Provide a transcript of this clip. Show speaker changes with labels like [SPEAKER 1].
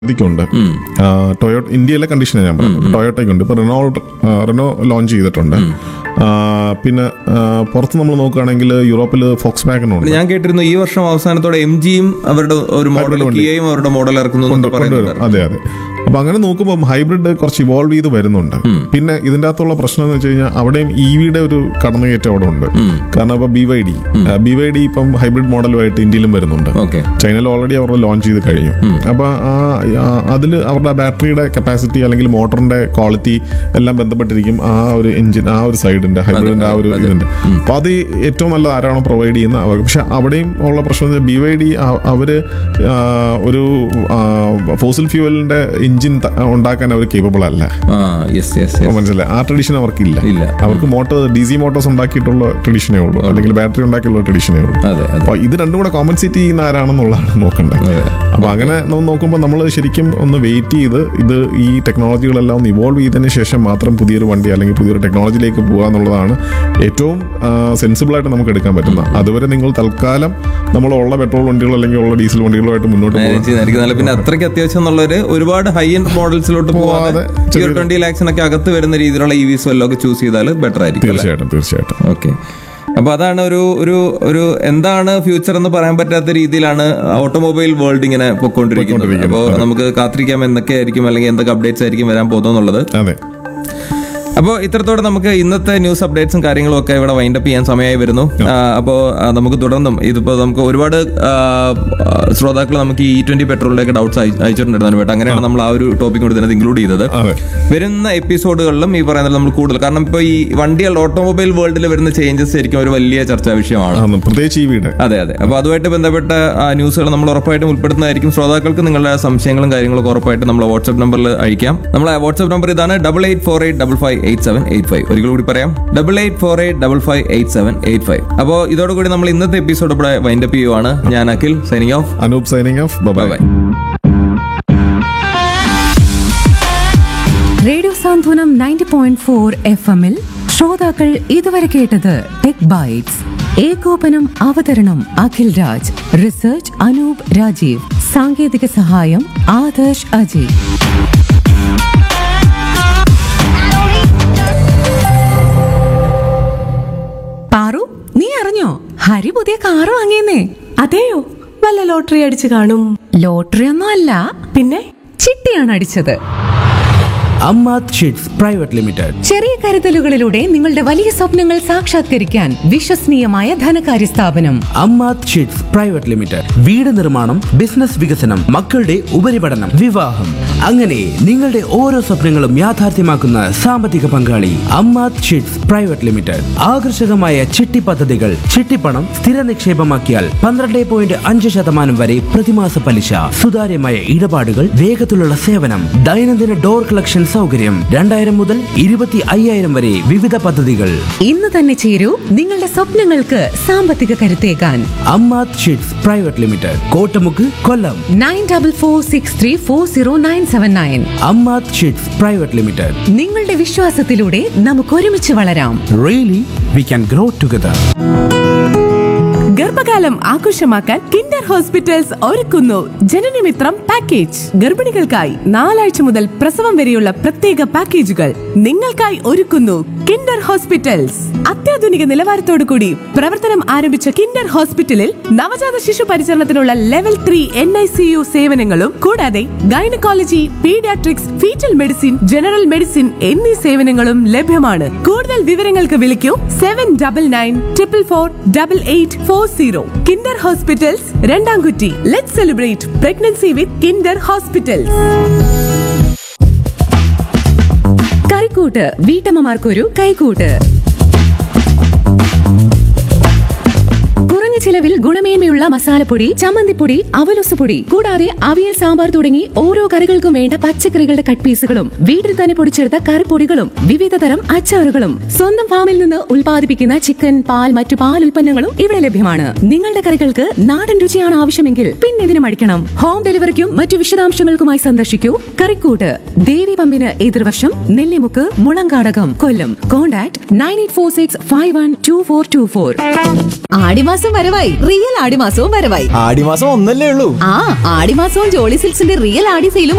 [SPEAKER 1] ഇതിക്കുണ്ട് Toyota ഇന്ത്യയിലെ കണ്ടീഷനാണ് ഞാൻ പറയുന്നത് ടൊയോട്ടയ്ക്കുണ്ട് ഇപ്പൊ റെനോ റെനോ ലോഞ്ച് ചെയ്തിട്ടുണ്ട് ആ, പിന്നെ ആ, പുറത്ത് നമ്മൾ നോക്കുകയാണെങ്കിൽ യൂറോപ്പിൽ ഫോക്സ് വാഗനുണ്ട്
[SPEAKER 2] ഞാൻ കേട്ടിരുന്നു ഈ വർഷം അവസാനത്തോടെ എം ജിയും അവരുടെ ഒരു മോഡൽ കിയയും അവരുടെ മോഡൽ ഇറക്കുന്നു എന്ന് പറയുന്നുണ്ട്
[SPEAKER 1] കൊണ്ടുവരും അതെ അതെ അപ്പൊ അങ്ങനെ നോക്കുമ്പോൾ ഹൈബ്രിഡ് കുറച്ച് ഇവോൾവ് ചെയ്ത് വരുന്നുണ്ട് പിന്നെ ഇതിന്റെ അകത്തുള്ള പ്രശ്നം എന്ന് വെച്ച് കഴിഞ്ഞാൽ അവിടെയും ഇ വിയുടെ ഒരു കടന്നുകയറ്റം അവിടെ ഉണ്ട് കാരണം ഇപ്പൊ B Y D B Y D ഇപ്പം ഹൈബ്രിഡ് മോഡലുമായിട്ട് ഇന്ത്യയിലും വരുന്നുണ്ട്
[SPEAKER 2] ഓക്കെ
[SPEAKER 1] ചൈനയിൽ ഓൾറെഡി അവർ ലോഞ്ച് ചെയ്ത് കഴിഞ്ഞു അപ്പൊ ആ അതിൽ അവരുടെ ബാറ്ററിയുടെ കപ്പാസിറ്റി അല്ലെങ്കിൽ മോട്ടറിന്റെ ക്വാളിറ്റി എല്ലാം ബന്ധപ്പെട്ടിരിക്കും ആ ഒരു എഞ്ചിൻ ആ ഒരു സൈഡിന്റെ ഹൈബ്രിഡിന്റെ ആ ഒരു ഇതിന്റെ അപ്പൊ അത് ഏറ്റവും നല്ല ആരാണോ പ്രൊവൈഡ് ചെയ്യുന്ന അവർക്ക് പക്ഷെ അവിടെയും ഉള്ള പ്രശ്നം ബി വൈ ഡി അവര് ആ, ഒരു ഫോസിൽ ഫ്യൂവലിന്റെ എഞ്ചിൻ ഉണ്ടാക്കാൻ അവർ കേപ്പബിൾ അല്ല
[SPEAKER 2] ആ യെസ് യെസ്
[SPEAKER 1] മനസ്സിലായി ആ ട്രഡീഷൻ അവർക്കില്ല
[SPEAKER 2] ഇല്ല.
[SPEAKER 1] അവർക്ക് മോട്ടോർ ഡി സി മോട്ടോഴ്സ് ഉണ്ടാക്കിയിട്ടുള്ള ട്രഡീഷനേ ഉള്ളൂ അല്ലെങ്കിൽ ബാറ്ററി ഉണ്ടാക്കിയുള്ള ട്രഡീഷനേ ഉള്ളൂ
[SPEAKER 2] അതെ അതെ
[SPEAKER 1] അപ്പൊ ഇത് രണ്ടും കൂടെ കോമ്പൻസേറ്റ് ചെയ്യുന്ന ആരാണെന്നുള്ളതാണ് നോക്കേണ്ടത്
[SPEAKER 2] അതെ.
[SPEAKER 1] അപ്പൊ അങ്ങനെ നമ്മൾ നോക്കുമ്പോൾ നമ്മൾ ശരിക്കും ഒന്ന് വെയിറ്റ് ചെയ്ത് ഇത് ഈ ടെക്നോളജികളെല്ലാം ഒന്ന് ഇവോൾവ് ചെയ്തതിന് ശേഷം മാത്രം പുതിയൊരു വണ്ടി അല്ലെങ്കിൽ പുതിയൊരു ടെക്നോളജിയിലേക്ക് പോകുക എന്നുള്ളതാണ് ഏറ്റവും സെൻസിബിൾ ആയിട്ട് നമുക്ക് എടുക്കാൻ പറ്റുന്നത് അതുവരെ നിങ്ങൾ തൽക്കാലം നമ്മളുള്ള പെട്രോൾ വണ്ടികൾ അല്ലെങ്കിൽ ഉള്ള ഡീസൽ വണ്ടികളുമായിട്ട് മുന്നോട്ട് പോകുക
[SPEAKER 2] മാനേജ് ചെയ്യുന്നതായിരിക്കും നല്ല പിന്നെ അത്രയ്ക്ക് അത്യാവശ്യം എന്നുള്ളവര് ഒരുപാട് ഹൈ എൻഡ് മോഡൽസിലോട്ട് പോവാതെ
[SPEAKER 1] പോവാതെ
[SPEAKER 2] ഒരു ട്വന്റി ലാക്സിനൊക്കെ അകത്ത് വരുന്ന രീതിയിലുള്ള ഇ വിസ് വല്ലതും ഒക്കെ ചൂസ് ചെയ്താൽ ബെറ്റർ ആയിരിക്കും അല്ലേ?
[SPEAKER 1] തീർച്ചയായിട്ടും തീർച്ചയായിട്ടും
[SPEAKER 2] ഓക്കെ അപ്പൊ അതാണ് ഒരു ഒരു ഒരു എന്താണ് ഫ്യൂച്ചർ എന്ന് പറയാൻ പറ്റാത്ത രീതിയിലാണ് ഓട്ടോമൊബൈൽ വേൾഡ് ഇങ്ങനെ പൊക്കോണ്ടിരിക്കുന്നത് അപ്പോൾ നമുക്ക് കാത്തിരിക്കാം എന്തൊക്കെ ആയിരിക്കും അല്ലെങ്കിൽ എന്തൊക്കെ അപ്ഡേറ്റ്സ് ആയിരിക്കും വരാൻ പോകുന്നുള്ളത്
[SPEAKER 1] അതെ
[SPEAKER 2] അപ്പോൾ ഇത്രത്തോടെ നമുക്ക് ഇന്നത്തെ ന്യൂസ് അപ്ഡേറ്റ്സും കാര്യങ്ങളും ഒക്കെ ഇവിടെ വൈൻഡപ്പ് ചെയ്യാൻ സമയമായി വരുന്നു അപ്പോൾ നമുക്ക് തുടർന്നും ഇതിപ്പോൾ നമുക്ക് ഒരുപാട് ശ്രോതാക്കൾ നമുക്ക് ഈ ട്വന്റി പെട്രോളിലേക്ക് ഡൗട്ട്സ് അയച്ചിട്ടുണ്ടായിരുന്നു കേട്ടോ അങ്ങനെയാണ് നമ്മൾ ആ ഒരു ടോപ്പിക് കൂടി ഇതിനകത്ത് ഇൻക്ലൂഡ് ചെയ്തത്
[SPEAKER 1] അതെ
[SPEAKER 2] വരുന്ന എപ്പിസോഡുകളിലും ഈ പറയുന്നത് നമ്മൾ കൂടുതൽ കാരണം ഇപ്പോൾ ഈ വണ്ടികളുടെ ഓട്ടോമൊബൈൽ വേൾഡിൽ വരുന്ന ചേഞ്ചസ് ശരിക്കും ഒരു വലിയ ചർച്ചാ വിഷയമാണ്
[SPEAKER 1] ആണ്. പ്രത്യേകിച്ച് ഈ വീട്
[SPEAKER 2] അതെ അതെ അപ്പോൾ അതുമായിട്ട് ബന്ധപ്പെട്ട ആ, ന്യൂസുകൾ നമ്മൾ ഉറപ്പായിട്ടും ഉൾപ്പെടുത്തുന്നതായിരിക്കും ശ്രോതാക്കൾക്ക് നിങ്ങളുടെ സംശയങ്ങളും കാര്യങ്ങളൊക്കെ ഉറപ്പായിട്ടും നമ്മൾ വാട്സ്ആപ്പ് നമ്പറിൽ അയക്കാം നമ്മളെ വാട്സ്ആപ്പ് നമ്പർ ഇതാണ് double eight four eight double five eight seven eight five ഒരിക്കൽ കൂടി പറയാം double eight four eight double five eight seven eight five അപ്പോൾ ഇതോടുകൂടി നമ്മൾ ഇന്നത്തെ എപ്പിസോഡ് ഇവിടെ വൈൻഡപ്പ് ചെയ്യുവാണ് ഞാൻ Akhil signing off
[SPEAKER 1] Anoop signing off bye
[SPEAKER 2] bye
[SPEAKER 3] radio Santhwanam ninety point four F എമ്മിൽ ശ്രോതാക്കൾ ഇതുവരെ കേട്ടത് ടെക് ബൈറ്റ്സ് ഏകോപനം അവതരണം അഖിൽ രാജ് റിസർച്ച് അനൂപ് രാജീവ് സാങ്കേതിക സഹായം ആദർശ് അജയ് പാറു നീ അറിഞ്ഞോ ഹരി പുതിയ കാറ് വാങ്ങിയെന്നേ
[SPEAKER 4] അതെയോ വല്ല ലോട്ടറി അടിച്ചു കാണും
[SPEAKER 3] ലോട്ടറി ഒന്നും അല്ല
[SPEAKER 4] പിന്നെ
[SPEAKER 3] ചിട്ടിയാണ് അടിച്ചത്
[SPEAKER 5] അമ്മാത് ഷീറ്റ്സ് പ്രൈവറ്റ് ലിമിറ്റഡ്
[SPEAKER 3] ചെറിയ കരുതലുകളിലൂടെ നിങ്ങളുടെ വലിയ സ്വപ്നങ്ങൾ സാക്ഷാത്കരിക്കാൻ വിശ്വസനീയമായ ധനകാര്യ സ്ഥാപനം
[SPEAKER 5] അമ്മാത് ഷീറ്റ്സ് പ്രൈവറ്റ് ലിമിറ്റഡ് വീട് നിർമ്മാണം ബിസിനസ് വികസനം മക്കളുടെ ഉപരിപഠനം വിവാഹം അങ്ങനെ നിങ്ങളുടെ ഓരോ സ്വപ്നങ്ങളും യാഥാർത്ഥ്യമാക്കുന്ന സാമ്പത്തിക പങ്കാളി അമ്മാത് ഷീറ്റ്സ് പ്രൈവറ്റ് ലിമിറ്റഡ് ആകർഷകമായ ചിട്ടി പദ്ധതികൾ ചിട്ടിപ്പണം സ്ഥിര നിക്ഷേപമാക്കിയാൽ പന്ത്രണ്ട് പോയിന്റ് അഞ്ച് ശതമാനം വരെ പ്രതിമാസ പലിശ സുതാര്യമായ ഇടപാടുകൾ വേഗത്തിലുള്ള സേവനം ദൈനംദിന ഡോർ കളക്ഷൻ സൗകര്യം രണ്ടായിരം മുതൽ ഇരുപത്തി അയ്യായിരം വരെ വിവിധ പദ്ധതികൾ
[SPEAKER 3] ഇന്ന് തന്നെ ചേരൂ നിങ്ങളുടെ സ്വപ്നങ്ങൾക്ക് സാമ്പത്തിക കരുത്തേകാൻ
[SPEAKER 5] Ammath chits private limited Kottamukku Kollam
[SPEAKER 3] nine double four six three four zero nine seven nine
[SPEAKER 5] Ammath chits private limited
[SPEAKER 3] നിങ്ങളുടെ വിശ്വാസത്തിലൂടെ നമുക്ക് ഒരുമിച്ച് വളരാം
[SPEAKER 5] really we can grow together
[SPEAKER 4] ഗർഭകാലം ആഘോഷമാക്കാൻ കിൻഡർ ഹോസ്പിറ്റൽസ് ഒരുക്കുന്നു ജനനമിത്രം പാക്കേജ് ഗർഭിണികൾക്കായി നാലാഴ്ച മുതൽ പ്രസവം വരെയുള്ള പ്രത്യേക പാക്കേജുകൾ നിങ്ങൾക്കായി ഒരുക്കുന്നു കിൻഡർ ഹോസ്പിറ്റൽസ് അത്യാധുനിക നിലവാരത്തോടു കൂടി പ്രവർത്തനം ആരംഭിച്ച കിൻഡർ ഹോസ്പിറ്റലിൽ നവജാത ശിശു പരിചരണത്തിനുള്ള level three N I C U സേവനങ്ങളും കൂടാതെ gynaecology paediatrics foetal medicine general medicine എന്നീ സേവനങ്ങളും ലഭ്യമാണ് കൂടുതൽ വിവരങ്ങൾക്ക് വിളിക്കൂ seven double nine triple four double eight four zero Kinder hospitals Randamkutty let celebrate pregnancy with Kinder hospitals
[SPEAKER 3] Karikkoottu വീട്ടമ്മമാർക്കൊരു കൈക്കൂട്ട് കുറഞ്ഞ ചിലവിൽ ഗുണമേന്മയുള്ള മസാലപ്പൊടി ചമ്മന്തിപ്പൊടി അവലൊസുപൊടി കൂടാതെ അവിയൽ സാമ്പാർ തുടങ്ങി ഓരോ കറികൾക്കും വേണ്ട പച്ചക്കറികളുടെ കട്ട് പീസുകളും വീട്ടിൽ തന്നെ പൊടിച്ചെടുത്ത കറിപ്പൊടികളും വിവിധ തരം അച്ചാറുകളും സ്വന്തം ഫാമിൽ നിന്ന് ഉൽപ്പാദിപ്പിക്കുന്ന ചിക്കൻ പാൽ മറ്റു പാൽ ഉൽപ്പന്നങ്ങളും ഇവിടെ ലഭ്യമാണ് നിങ്ങളുടെ കറികൾക്ക് നാടൻ രുചിയാണ് ആവശ്യമെങ്കിൽ പിന്നെ ഇതിന് മടിക്കണം ഹോം ഡെലിവറിക്കും മറ്റു വിശദാംശങ്ങൾക്കുമായി സന്ദർശിക്കൂ കറിക്കൂട്ട് ദേവി പമ്പിന് എതിർവശം Nellimukku Mulankadakam Kollam contact nine eight four six five one two four two four ആടിമാസം വരവായി റിയൽ ആടിമാസവും വരവായി
[SPEAKER 6] ആടിമാസം ഒന്നല്ലേ ഉള്ളൂ
[SPEAKER 3] ആ ആടിമാസവും ജോളി സിൽക്സിന്റെ റിയൽ ആടി സെയിലും